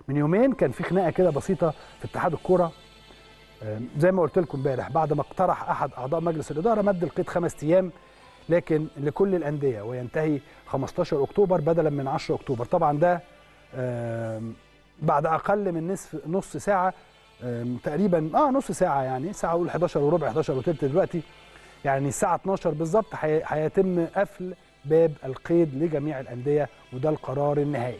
من يومين كان في خناقه كده بسيطه في اتحاد الكوره آم، زي ما قلت لكم امبارح بعد ما اقترح احد اعضاء مجلس الاداره مد القيد خمس ايام لكن لكل الانديه وينتهي 15 اكتوبر بدلا من 10 اكتوبر طبعا ده آم، بعد اقل من نصف نص ساعه آم، تقريبا اه نص ساعه يعني ساعه اقول 11 وربع 11 وثلث دلوقتي يعني الساعه 12 بالظبط هي- هيتم قفل باب القيد لجميع الانديه وده القرار النهائي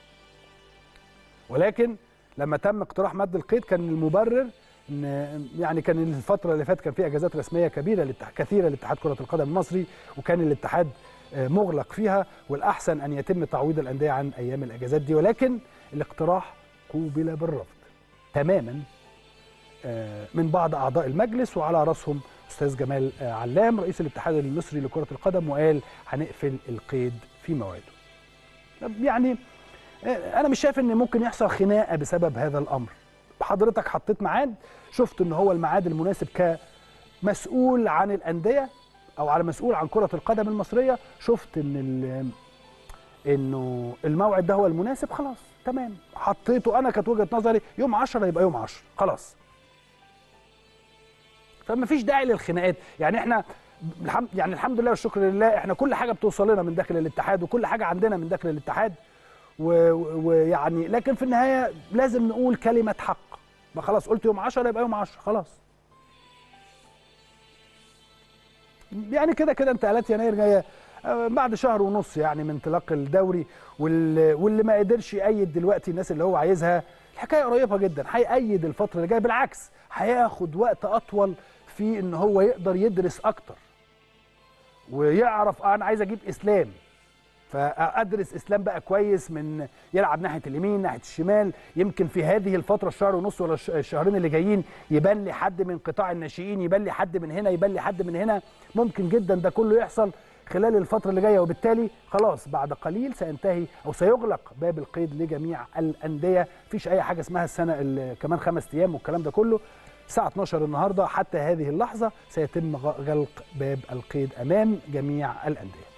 ولكن لما تم اقتراح مد القيد كان المبرر ان يعني كان الفتره اللي فاتت كان في اجازات رسميه كبيره للاتح- كثيره لاتحاد كره القدم المصري وكان الاتحاد آه، مغلق فيها والاحسن ان يتم تعويض الانديه عن ايام الاجازات دي ولكن الاقتراح قوبل بالرفض تماما آه، من بعض اعضاء المجلس وعلى راسهم استاذ جمال آه، علام رئيس الاتحاد المصري لكره القدم وقال هنقفل القيد في موعده طب يعني آه، انا مش شايف ان ممكن يحصل خناقه بسبب هذا الامر حضرتك حطيت ميعاد شفت ان هو الميعاد المناسب كمسؤول عن الانديه او على مسؤول عن كره القدم المصريه شفت ان ال- انه الموعد ده هو المناسب خلاص تمام حطيته انا كانت وجهه نظري يوم 10 يبقى يوم 10 خلاص فما فيش داعي للخناقات يعني احنا الحمد يعني الحمد لله والشكر لله احنا كل حاجه بتوصل لنا من داخل الاتحاد وكل حاجه عندنا من داخل الاتحاد و- و- ويعني لكن في النهايه لازم نقول كلمه حق ما خلاص قلت يوم 10 يبقى يوم 10 خلاص يعني كده كده انتقالات يناير جايه آه، بعد شهر ونص يعني من انطلاق الدوري واللي, واللي ما قدرش يأيد دلوقتي الناس اللي هو عايزها الحكايه قريبه جدا هيأيد الفتره اللي جايه بالعكس هياخد وقت اطول في ان هو يقدر يدرس اكتر ويعرف آه انا عايز اجيب اسلام فادرس اسلام بقى كويس من يلعب ناحيه اليمين ناحيه الشمال يمكن في هذه الفتره الشهر ونص ولا الش- الشهرين اللي جايين يبان لي حد من قطاع الناشئين يبان لي حد من هنا يبان لي حد من هنا ممكن جدا ده كله يحصل خلال الفتره اللي جايه وبالتالي خلاص بعد قليل سينتهي او سيغلق باب القيد لجميع الانديه مفيش اي حاجه اسمها السنه ال- كمان خمس ايام والكلام ده كله الساعة 12 النهارده حتى هذه اللحظة سيتم غ- غلق باب القيد أمام جميع الأندية